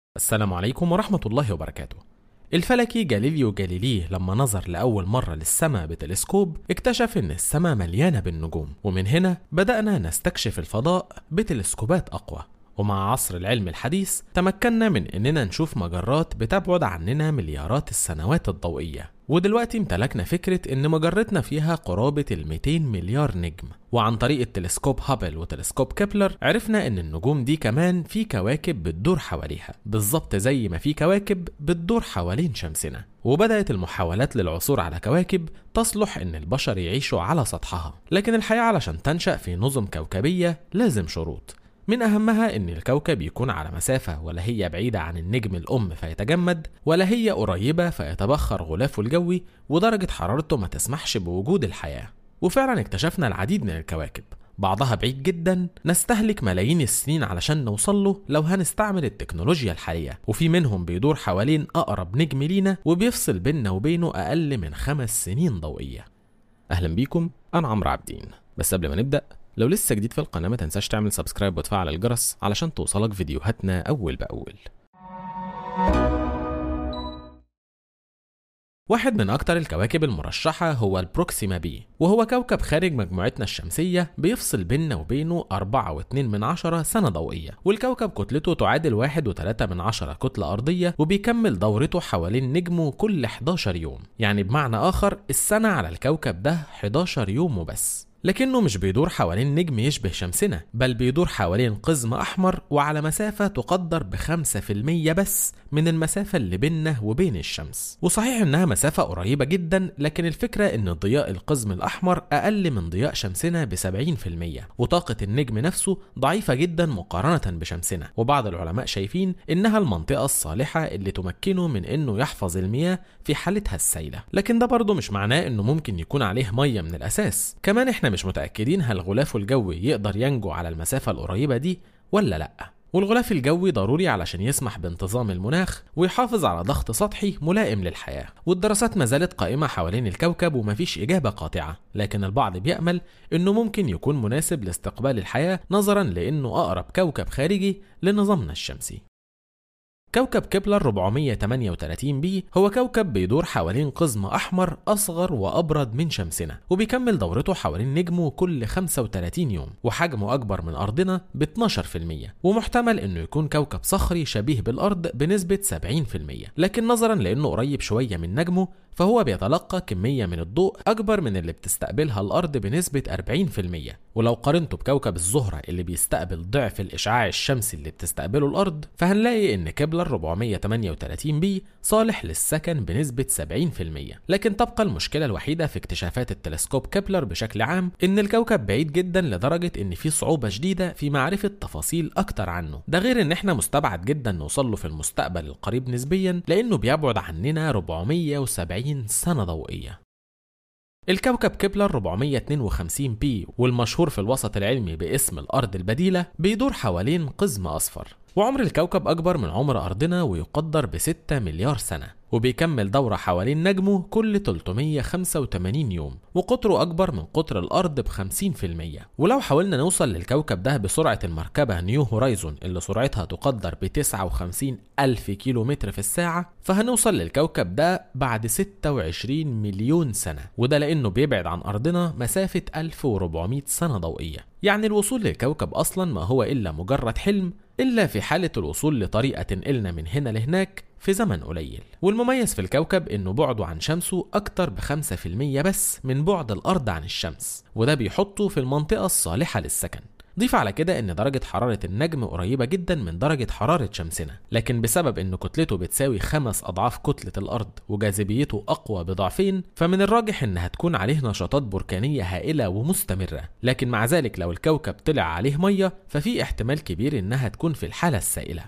السلام عليكم ورحمة الله وبركاته الفلكي جاليليو جاليليه لما نظر لأول مرة للسماء بتلسكوب اكتشف إن السماء مليانة بالنجوم ومن هنا بدأنا نستكشف الفضاء بتلسكوبات أقوى ومع عصر العلم الحديث تمكنا من إننا نشوف مجرات بتبعد عننا مليارات السنوات الضوئية ودلوقتي امتلكنا فكرة إن مجرتنا فيها قرابة ال 200 مليار نجم وعن طريق التلسكوب هابل وتلسكوب كيبلر عرفنا إن النجوم دي كمان في كواكب بتدور حواليها بالظبط زي ما في كواكب بتدور حوالين شمسنا وبدأت المحاولات للعثور على كواكب تصلح إن البشر يعيشوا على سطحها لكن الحياة علشان تنشأ في نظم كوكبية لازم شروط من أهمها إن الكوكب يكون على مسافة ولا هي بعيدة عن النجم الأم فيتجمد ولا هي قريبة فيتبخر غلافه الجوي ودرجة حرارته ما تسمحش بوجود الحياة وفعلا اكتشفنا العديد من الكواكب بعضها بعيد جدا نستهلك ملايين السنين علشان نوصل له لو هنستعمل التكنولوجيا الحالية وفي منهم بيدور حوالين أقرب نجم لينا وبيفصل بيننا وبينه أقل من خمس سنين ضوئية أهلا بيكم أنا عمرو عابدين بس قبل ما نبدأ لو لسه جديد في القناة ما تنساش تعمل سبسكرايب وتفعل الجرس علشان توصلك فيديوهاتنا أول بأول واحد من أكتر الكواكب المرشحة هو البروكسيما بي وهو كوكب خارج مجموعتنا الشمسية بيفصل بيننا وبينه 4.2 من عشرة سنة ضوئية والكوكب كتلته تعادل 1.3 من عشرة كتلة أرضية وبيكمل دورته حوالين نجمه كل 11 يوم يعني بمعنى آخر السنة على الكوكب ده 11 يوم وبس لكنه مش بيدور حوالين نجم يشبه شمسنا بل بيدور حوالين قزم أحمر وعلى مسافة تقدر بخمسة في المية بس من المسافة اللي بيننا وبين الشمس وصحيح إنها مسافة قريبة جدا لكن الفكرة إن ضياء القزم الأحمر أقل من ضياء شمسنا بسبعين في المية وطاقة النجم نفسه ضعيفة جدا مقارنة بشمسنا وبعض العلماء شايفين إنها المنطقة الصالحة اللي تمكنه من إنه يحفظ المياه في حالتها السائلة لكن ده برضه مش معناه إنه ممكن يكون عليه مية من الأساس كمان إحنا مش متأكدين هل غلافه الجوي يقدر ينجو على المسافة القريبة دي ولا لأ والغلاف الجوي ضروري علشان يسمح بانتظام المناخ ويحافظ على ضغط سطحي ملائم للحياة والدراسات ما زالت قائمة حوالين الكوكب ومفيش إجابة قاطعة لكن البعض بيأمل إنه ممكن يكون مناسب لاستقبال الحياة نظرا لأنه أقرب كوكب خارجي لنظامنا الشمسي كوكب كيبلر 438 بي هو كوكب بيدور حوالين قزم أحمر أصغر وأبرد من شمسنا وبيكمل دورته حوالين نجمه كل 35 يوم وحجمه أكبر من أرضنا ب 12% ومحتمل إنه يكون كوكب صخري شبيه بالأرض بنسبة 70% لكن نظرا لأنه قريب شوية من نجمه فهو بيتلقى كمية من الضوء أكبر من اللي بتستقبلها الأرض بنسبة 40% ولو قارنته بكوكب الزهرة اللي بيستقبل ضعف الإشعاع الشمسي اللي بتستقبله الأرض فهنلاقي إن كيبلر 438 بي صالح للسكن بنسبة 70% لكن تبقى المشكلة الوحيدة في اكتشافات التلسكوب كيبلر بشكل عام إن الكوكب بعيد جدا لدرجة إن في صعوبة شديدة في معرفة تفاصيل أكتر عنه ده غير إن إحنا مستبعد جدا نوصل له في المستقبل القريب نسبيا لأنه بيبعد عننا 470 سنة ضوئية الكوكب كيبلر 452 بي والمشهور في الوسط العلمي باسم الأرض البديلة بيدور حوالين قزم أصفر وعمر الكوكب أكبر من عمر أرضنا ويقدر ب 6 مليار سنة وبيكمل دورة حوالين نجمه كل 385 يوم وقطره أكبر من قطر الأرض ب 50% ولو حاولنا نوصل للكوكب ده بسرعة المركبة نيو هورايزون اللي سرعتها تقدر ب 59 ألف كيلو متر في الساعة فهنوصل للكوكب ده بعد 26 مليون سنة وده لأنه بيبعد عن أرضنا مسافة 1400 سنة ضوئية يعني الوصول للكوكب أصلا ما هو إلا مجرد حلم إلا في حالة الوصول لطريقة تنقلنا من هنا لهناك في زمن قليل والمميز في الكوكب انه بعده عن شمسه اكتر بخمسة في المية بس من بعد الارض عن الشمس وده بيحطه في المنطقة الصالحة للسكن ضيف على كده ان درجة حرارة النجم قريبة جدا من درجة حرارة شمسنا لكن بسبب ان كتلته بتساوي خمس اضعاف كتلة الارض وجاذبيته اقوى بضعفين فمن الراجح انها تكون عليه نشاطات بركانية هائلة ومستمرة لكن مع ذلك لو الكوكب طلع عليه مية ففي احتمال كبير انها تكون في الحالة السائلة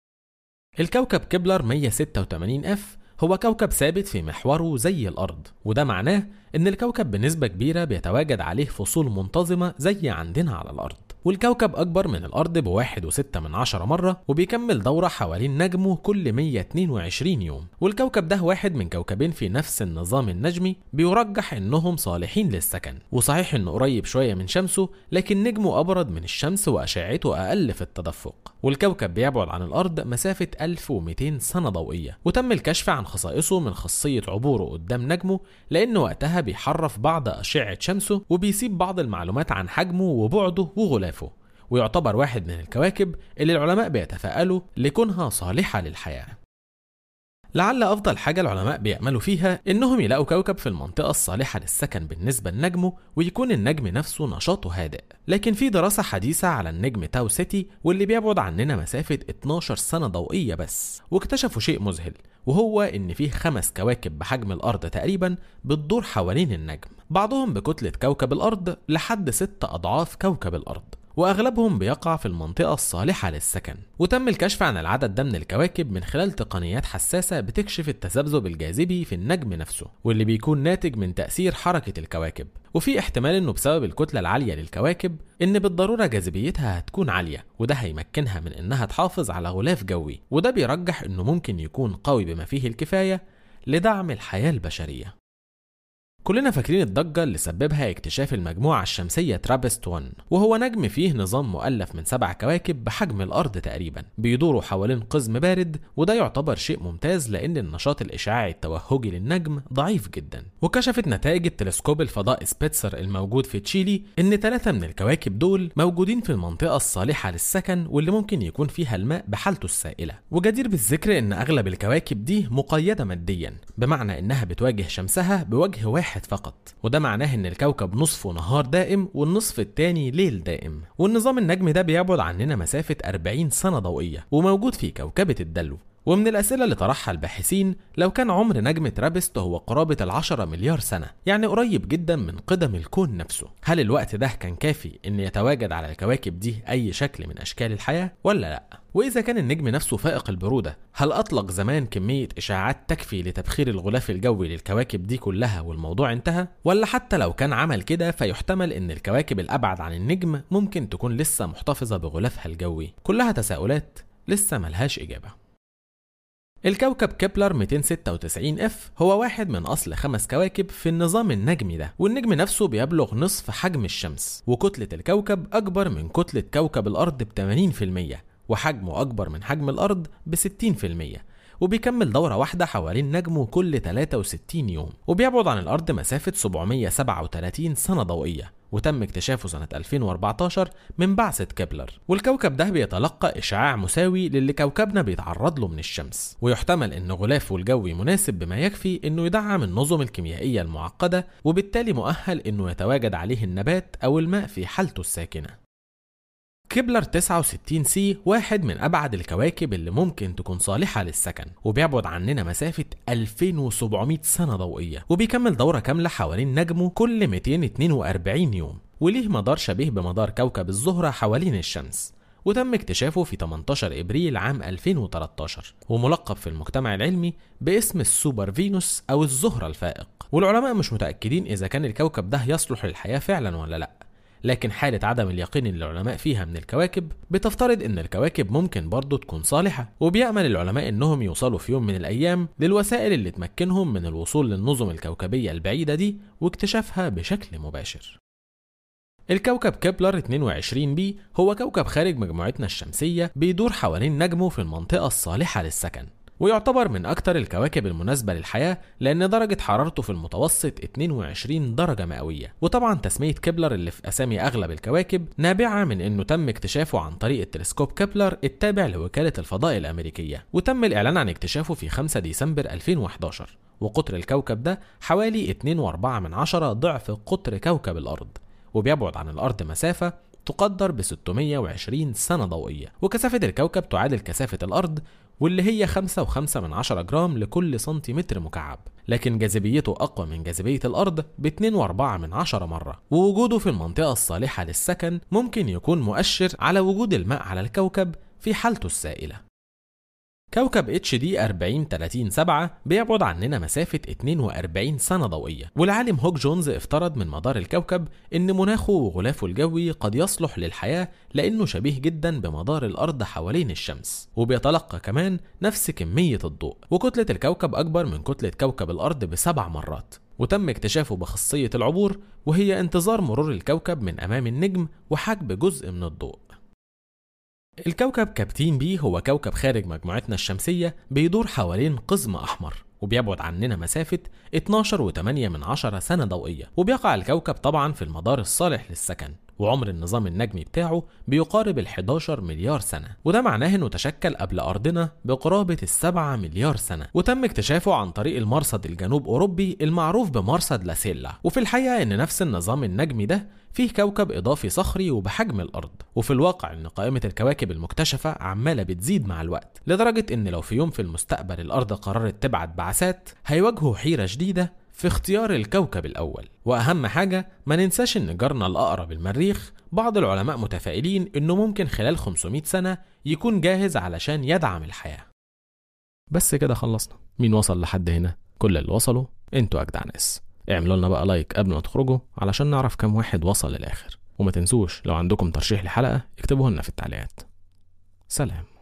الكوكب كبلر 186 اف هو كوكب ثابت في محوره زي الأرض وده معناه إن الكوكب بنسبة كبيرة بيتواجد عليه فصول منتظمة زي عندنا على الأرض والكوكب أكبر من الأرض بواحد وستة من عشرة مرة وبيكمل دورة حوالين نجمه كل 122 يوم والكوكب ده واحد من كوكبين في نفس النظام النجمي بيرجح إنهم صالحين للسكن وصحيح إنه قريب شوية من شمسه لكن نجمه أبرد من الشمس وأشعته أقل في التدفق والكوكب بيبعد عن الأرض مسافة 1200 سنة ضوئية وتم الكشف عن خصائصه من خاصية عبوره قدام نجمه لأنه وقتها بيحرف بعض أشعة شمسه وبيسيب بعض المعلومات عن حجمه وبعده وغلافه ويعتبر واحد من الكواكب اللي العلماء بيتفائلوا لكونها صالحة للحياة لعل أفضل حاجة العلماء بيأملوا فيها إنهم يلاقوا كوكب في المنطقة الصالحة للسكن بالنسبة لنجمه ويكون النجم نفسه نشاطه هادئ لكن في دراسة حديثة على النجم تاو سيتي واللي بيبعد عننا مسافة 12 سنة ضوئية بس واكتشفوا شيء مذهل وهو إن فيه خمس كواكب بحجم الأرض تقريبا بتدور حوالين النجم بعضهم بكتلة كوكب الأرض لحد ست أضعاف كوكب الأرض واغلبهم بيقع في المنطقه الصالحه للسكن وتم الكشف عن العدد ده من الكواكب من خلال تقنيات حساسه بتكشف التذبذب الجاذبي في النجم نفسه واللي بيكون ناتج من تاثير حركه الكواكب وفي احتمال انه بسبب الكتله العاليه للكواكب ان بالضروره جاذبيتها هتكون عاليه وده هيمكنها من انها تحافظ على غلاف جوي وده بيرجح انه ممكن يكون قوي بما فيه الكفايه لدعم الحياه البشريه كلنا فاكرين الضجة اللي سببها اكتشاف المجموعة الشمسية ترابست 1 وهو نجم فيه نظام مؤلف من سبع كواكب بحجم الأرض تقريبا بيدوروا حوالين قزم بارد وده يعتبر شيء ممتاز لأن النشاط الإشعاعي التوهجي للنجم ضعيف جدا وكشفت نتائج التلسكوب الفضائي سبيتسر الموجود في تشيلي إن ثلاثة من الكواكب دول موجودين في المنطقة الصالحة للسكن واللي ممكن يكون فيها الماء بحالته السائلة وجدير بالذكر إن أغلب الكواكب دي مقيدة ماديا بمعنى إنها بتواجه شمسها بوجه واحد واحد فقط وده معناه ان الكوكب نصفه نهار دائم والنصف التاني ليل دائم والنظام النجمي ده بيبعد عننا مسافة 40 سنة ضوئية وموجود في كوكبة الدلو ومن الأسئلة اللي طرحها الباحثين لو كان عمر نجم ترابست هو قرابة العشرة مليار سنة يعني قريب جدا من قدم الكون نفسه هل الوقت ده كان كافي إن يتواجد على الكواكب دي أي شكل من أشكال الحياة ولا لأ؟ وإذا كان النجم نفسه فائق البرودة هل أطلق زمان كمية إشعاعات تكفي لتبخير الغلاف الجوي للكواكب دي كلها والموضوع انتهى؟ ولا حتى لو كان عمل كده فيحتمل إن الكواكب الأبعد عن النجم ممكن تكون لسه محتفظة بغلافها الجوي؟ كلها تساؤلات لسه ملهاش إجابة الكوكب كيبلر 296 اف هو واحد من اصل خمس كواكب في النظام النجمي ده والنجم نفسه بيبلغ نصف حجم الشمس وكتلة الكوكب اكبر من كتلة كوكب الارض ب 80% وحجمه اكبر من حجم الارض ب 60% وبيكمل دورة واحدة حوالين نجمه كل 63 يوم وبيبعد عن الأرض مسافة 737 سنة ضوئية وتم اكتشافه سنة 2014 من بعثة كيبلر والكوكب ده بيتلقى إشعاع مساوي للي كوكبنا بيتعرض له من الشمس ويحتمل أن غلافه الجوي مناسب بما يكفي أنه يدعم النظم الكيميائية المعقدة وبالتالي مؤهل أنه يتواجد عليه النبات أو الماء في حالته الساكنة كيبلر 69 سي واحد من أبعد الكواكب اللي ممكن تكون صالحة للسكن وبيبعد عننا مسافة 2700 سنة ضوئية وبيكمل دورة كاملة حوالين نجمه كل 242 يوم وليه مدار شبيه بمدار كوكب الزهرة حوالين الشمس وتم اكتشافه في 18 ابريل عام 2013 وملقب في المجتمع العلمي باسم السوبر فينوس او الزهره الفائق والعلماء مش متاكدين اذا كان الكوكب ده يصلح للحياه فعلا ولا لا لكن حالة عدم اليقين اللي العلماء فيها من الكواكب بتفترض ان الكواكب ممكن برضه تكون صالحة وبيأمل العلماء انهم يوصلوا في يوم من الايام للوسائل اللي تمكنهم من الوصول للنظم الكوكبية البعيدة دي واكتشافها بشكل مباشر الكوكب كيبلر 22 بي هو كوكب خارج مجموعتنا الشمسية بيدور حوالين نجمه في المنطقة الصالحة للسكن ويعتبر من أكثر الكواكب المناسبة للحياة لأن درجة حرارته في المتوسط 22 درجة مئوية وطبعا تسمية كيبلر اللي في أسامي أغلب الكواكب نابعة من أنه تم اكتشافه عن طريق التلسكوب كيبلر التابع لوكالة الفضاء الأمريكية وتم الإعلان عن اكتشافه في 5 ديسمبر 2011 وقطر الكوكب ده حوالي 2.4 من عشرة ضعف قطر كوكب الأرض وبيبعد عن الأرض مسافة تقدر ب 620 سنة ضوئية وكثافة الكوكب تعادل كثافة الأرض واللي هي 5.5 من 10 جرام لكل سنتيمتر مكعب لكن جاذبيته أقوى من جاذبية الأرض ب 2.4 من 10 مرة ووجوده في المنطقة الصالحة للسكن ممكن يكون مؤشر على وجود الماء على الكوكب في حالته السائلة كوكب اتش دي 40 30 7 بيبعد عننا مسافة 42 سنة ضوئية والعالم هوك جونز افترض من مدار الكوكب ان مناخه وغلافه الجوي قد يصلح للحياة لانه شبيه جدا بمدار الارض حوالين الشمس وبيتلقى كمان نفس كمية الضوء وكتلة الكوكب اكبر من كتلة كوكب الارض بسبع مرات وتم اكتشافه بخاصية العبور وهي انتظار مرور الكوكب من امام النجم وحجب جزء من الضوء الكوكب كابتين بي هو كوكب خارج مجموعتنا الشمسية بيدور حوالين قزم أحمر وبيبعد عننا مسافة 12.8 من عشرة سنة ضوئية وبيقع الكوكب طبعا في المدار الصالح للسكن وعمر النظام النجمي بتاعه بيقارب ال 11 مليار سنة وده معناه انه تشكل قبل أرضنا بقرابة السبعة مليار سنة وتم اكتشافه عن طريق المرصد الجنوب أوروبي المعروف بمرصد لاسيلا وفي الحقيقة ان نفس النظام النجمي ده فيه كوكب إضافي صخري وبحجم الأرض وفي الواقع إن قائمة الكواكب المكتشفة عمالة بتزيد مع الوقت لدرجة إن لو في يوم في المستقبل الأرض قررت تبعت بعثات هيواجهوا حيرة شديدة في اختيار الكوكب الأول وأهم حاجة ما ننساش إن جارنا الأقرب المريخ بعض العلماء متفائلين إنه ممكن خلال 500 سنة يكون جاهز علشان يدعم الحياة بس كده خلصنا مين وصل لحد هنا كل اللي وصلوا انتوا أجدع ناس اعملوا لنا بقى لايك قبل ما تخرجوا علشان نعرف كم واحد وصل للآخر وما تنسوش لو عندكم ترشيح لحلقة اكتبوه لنا في التعليقات سلام